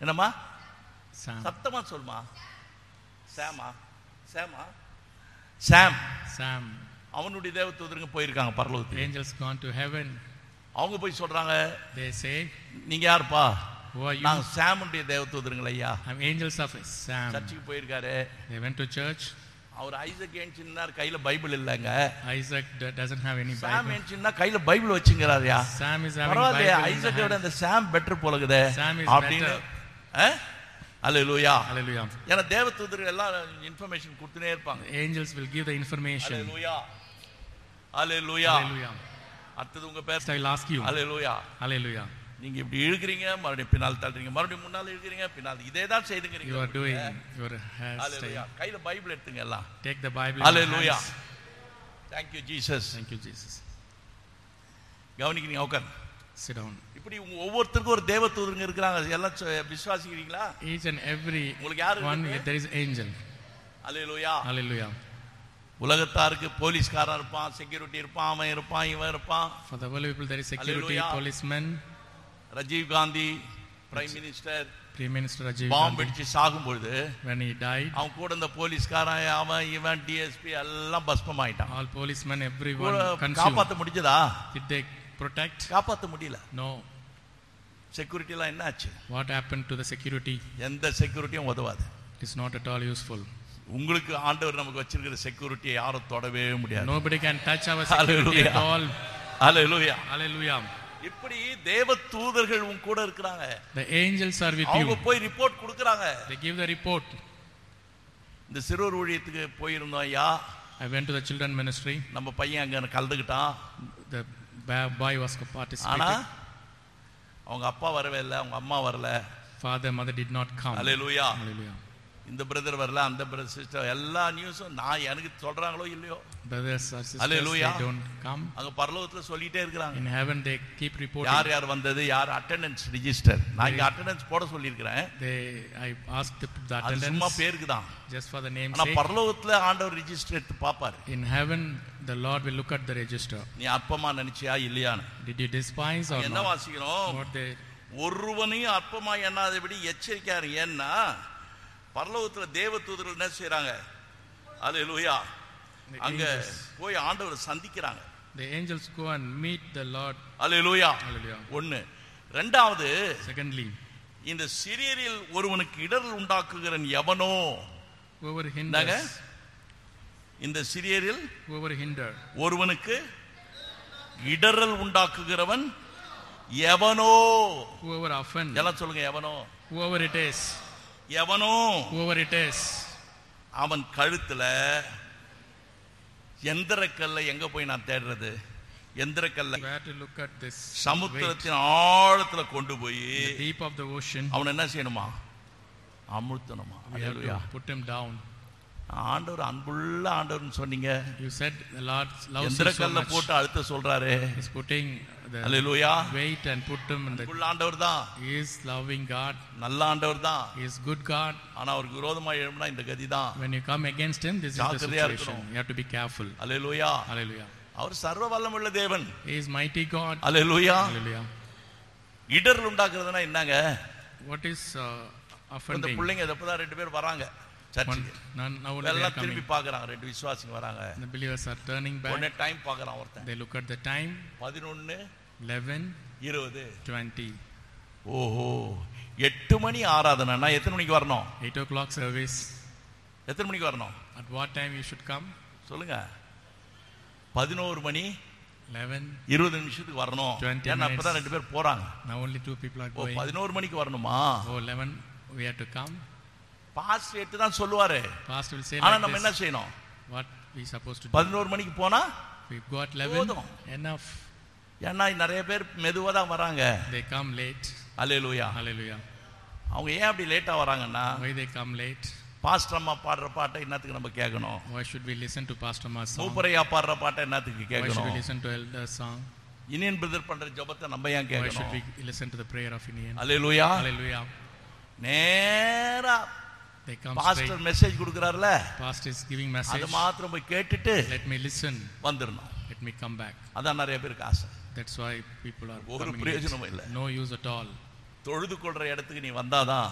என்னம்மா Sam. சத்தமா சொல்லுமா சாமா சாமா சாம் Sam. அவனுடைய தேவதூதருங்க போயிருக்காங்க பரலோகத்துக்கு Angels gone to heaven. அவங்க போய் சொல்றாங்க They say, நீங்க யாருப்பா Who are you? நாங்க சாமுடைய தேவதூதருங்கள் ஐயா I'm angels of Sam. சர்ச்சுக்கு போயிருக்காரு They went to church. அவர் ஐசக் ஏன்சின்னார் கையில பைபிள் இல்லைங்க Isaac d- doesn't have any Sam Bible. ஏன்சின்னா கையில பைபிள் வச்சுங்கிறாருயா Sam is having பரவாயில்லையா Bible in the ஐசக்கை விட hand. அந்த சாம் பெட்டர் போலகுதே Sam is அப்படின்னு better. அல்லேலூயா Hallelujah. ஏன்னா தேவதூதர்கள் எல்லாம் இன்ஃபர்மேஷன் கொடுத்துனே இருப்பாங்க The angels will give the information. Hallelujah hallelujah Hallelujah. அடுத்தது உங்க பேர் Next I will ask you. Hallelujah Hallelujah. நீங்க இப்படி இழுக்கிறீங்க மறுபடியும் பின்னால் தள்ளுறீங்க மறுபடியும் முன்னால் இழுக்கிறீங்க பின்னால் இதே தான் செய்துங்கிறீங்க You are doing your Hallelujah hairstyle. கையில பைபிள் எடுத்துங்க எல்லாம் Take the Bible in your Hallelujah. hands. Thank you Jesus Thank you, Jesus. கவனிக்கிறீங்க உட்கார் Sit down. இப்படி உங்க ஒவ்வொருத்தருக்கும் ஒரு தேவதூதருங்க இருக்கிறாங்க எல்லாம் சொ- விசுவாசிக்கிறீங்களா Each and every உங்களுக்கு யாரு one, இருக்கு? there is angel. Hallelujah Hallelujah. உலகத்தாருக்கு போலீஸ்காரன் இருப்பான் செக்யூரிட்டி இருப்பான் அவன் இருப்பான் இவன் இருப்பான் For the world people, there is security, Hallelujah. policemen, Rajiv Gandhi prime minister Prime Minister Rajiv பாம்பு Gandhi. அடிச்சு சாகும் பொழுது When he died, அவன் கூட இந்த போலீஸ்காரன் அவன் இவன் டிஎஸ்பி எல்லாம் பஸ்பம் ஆயிட்டான் all policemen, everyone கூட consumed. காப்பாத்த முடிஞ்சதா Did they protect? காப்பாத்த முடியல No. செக்யூரிட்டி எல்லாம் என்ன ஆச்சு What happened to the security? எந்த செக்யூரிட்டியும் உதவாது It is not at all useful. உங்களுக்கு ஆண்டவர் நமக்கு வச்சிருக்கிற செக்யூரிட்டியை யாரும் தொடவே முடியாது Nobody can touch our security at Hallelujah. all. Hallelujah Hallelujah. இப்படி தேவ தூதர்கள் உன் கூட இருக்கிறாங்க The angels are with அவங்க you. போய் ரிப்போர்ட் கொடுக்கறாங்க They give the report. இந்த சிறுவர் ஊழியத்துக்கு போயிருந்தோம் ஐயா I went to the children ministry. நம்ம பையன் அங்க கலந்துக்கிட்டான் The ba- boy was ஆனா participating. அவங்க அப்பா வரவே இல்லை அவங்க அம்மா வரல Father, mother did not come. Hallelujah Hallelujah. இந்த பிரதர் வரல அந்த பிரதர் சிஸ்டர் எல்லா நியூஸும் நான் எனக்கு சொல்றாங்களோ இல்லையோ Brothers or sisters, Hallelujah. they don't come. அங்க பரலோகத்துல சொல்லிட்டே இருக்கிறாங்க In heaven, they keep reporting. யார் யார் வந்தது யார் அட்டெண்டன்ஸ் ரிஜிஸ்டர் நான் இங்க அட்டெண்டன்ஸ் போட சொல்லியிருக்கிறேன் They, I asked the, the அது சும்மா attendance பேருக்கு தான் just for the name's ஆனா sake. பரலோகத்துல ஆண்டவர் ரிஜிஸ்டர் எடுத்து பாப்பாரு In heaven, the Lord will look at the register. நீ அற்பமா நினைச்சியா இல்லையான்னு Did you despise or என்ன not? வாசிக்கிறோம் What they, ஒருவனையும் அற்பமா எண்ணாதபடி எச்சரிக்காரு ஏன்னா பரலோகத்துல தேவ தூதர்கள் என்ன செய்றாங்க அல்லேலூயா the அங்க angels, போய் ஆண்டவரை சந்திக்கிறாங்க the angels go and meet the Lord. Hallelujah Hallelujah. ஒண்ணு ரெண்டாவது Secondly, இந்த சிறியரில் ஒருவனுக்கு இடரல் உண்டாக்குகிறன் எவனோ whoever என்னங்க hinders, இந்த சிறியரில் whoever hinder, ஒருவனுக்கு இடரல் உண்டாக்குகிறவன் எவனோ whoever offend, எல்லாம் சொல்லுங்க எவனோ whoever it is, எவனோ whoever it is, அவன் கழுத்துல எந்திரக்கல்ல எங்க போய் நான் தேடுறது எந்திரக்கல்ல where to look at this weight, சமுத்திரத்தின் ஆழத்துல கொண்டு போய் the deep of the ocean, அவன் என்ன செய்யணுமா அமுழ்த்தணுமா we have hallelujah. to put him down. ஆண்டவர் அன்புள்ள ஆண்டவர்னு சொன்னீங்க You said the Lord loves you so எந்திரக்கல்ல much. போட்டு அழுத்த சொல்றாரு He's putting the hallelujah weight and put him in the. அன்புள்ள ஆண்டவர் தான் He is loving God. நல்ல ஆண்டவர் தான் He is good God. ஆனா அவருக்கு விரோதமா எழும்பினா இந்த கதி தான் When you come against him, this is the ஜாக்கிரதையா situation. இருக்கணும். You have to be careful. Hallelujah Hallelujah. அவர் சர்வ வல்லமுள்ள தேவன் He is mighty God. Hallelujah Hallelujah. இடர் உண்டாக்குறதுன்னா என்னங்க What is uh, இந்த offending? பிள்ளைங்க இப்பதான் ரெண்டு பேர் வராங்க One, சர்ச்சுக்கு none, now only they are எல்லாம் coming. திரும்பி பாக்குறாங்க ரெண்டு விசுவாசிங்க வராங்க The believers are turning உடனே back. டைம் பாக்குறான் ஒருத்தன் They look at the time பதினொன்னு 11, இருபது 20. ஓஹோ எட்டு மணி ஆராதனைனா எத்தனை மணிக்கு வரணும் 8 o'clock service. எத்தனை மணிக்கு வரணும் At what time you should come? சொல்லுங்க பதினோரு மணி 11. இருபது நிமிஷத்துக்கு வரணும் 20 ஏன்னா அப்பதான் minutes. ரெண்டு பேர் போறாங்க Now only two people are O going. பதினோரு மணிக்கு வரணுமா Oh, 11, we have to come. பாஸ் எட்டு தான் சொல்லுவாரு Pastor will say ஆனா like நம்ம என்ன this. செய்யணும் What we supposed to do? பதினோரு மணிக்கு போனா We go at 11. போதும். Enough. ஏன்னா நிறைய பேர் மெதுவா தான் வராங்க They come late. Hallelujah Hallelujah. அவங்க ஏன் அப்படி லேட்டா வராங்கன்னா Why they come late? Pastor அம்மா பாடுற பாட்டை என்னத்துக்கு நம்ம கேட்கணும் Why should we listen to Pastor Ma's song? மூப்பரையா பாடுற பாட்டை என்னத்துக்கு Why should we கேட்கணும் listen to Elder's song? Iniyan brother பண்ற ஜெபத்தை நம்ம ஏன் Why should கேட்கணும் we listen to the prayer of Indian? Hallelujah Hallelujah. நேரா They come pastor straight. Message கொடுக்கறாருல Pastor is giving அது message. மாத்திரம் போய் கேட்டுட்டு Let me listen. வந்துடணும் Let me come back. அதான் நிறைய பேருக்கு ஆசை That's why people are ஒரு coming பிரயோஜனமும் late. இல்லை No use at all. தொழுது கொள்ற இடத்துக்கு நீ வந்தாதான்